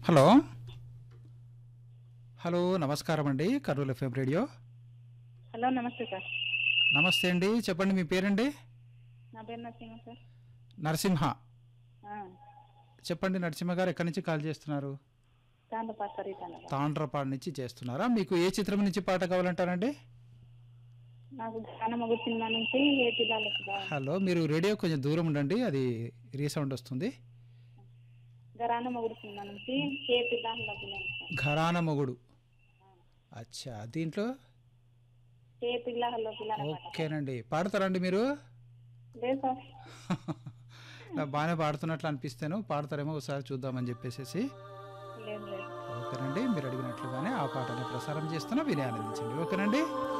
hello hello నమస్కారం అండి Kurnool F M radio hello నమస్తే సార్ నమస్తే అండి చెప్పండి మీ పేరండి నా పేరు నరసింహ సార్ నరసింహ ఆ, చెప్పండి నరసింహ గారు ఎక్కడి నుంచి కాల్ చేస్తున్నారు తాండపాటు సార్ ఈ తాండపాటు తాండ్రపాడు నుంచి చేస్తున్నారా మీకు ఏ చిత్రం నుంచి పాట కావాలంటారండి నాకు గానమగు సినిమా నుంచి ఏ పిల్లలకి హలో మీరు రేడియో కొంచెం దూరం ఉండండి అది రీసౌండ్ వస్తుంది గరాన మొగుడు సినిమా నుంచి ఏ పిల్లలకి ఘరాన మొగుడు అచ్చా దీంట్లో ఏ పిల్లల్లో పిల్లల పాట ఓకేనండి పాడతారండి మీరు లేదు సార్ నాకు బాగానే పాడుతున్నట్లు అనిపిస్తాను పాడతారేమో ఒకసారి చూద్దామని చెప్పేసి లేదు లేదు ఓకేనండి మీరు అడిగినట్లుగానే ఆ పాటని ప్రసారం చేస్తున్నా విని ఆనందించండి ఓకేనండి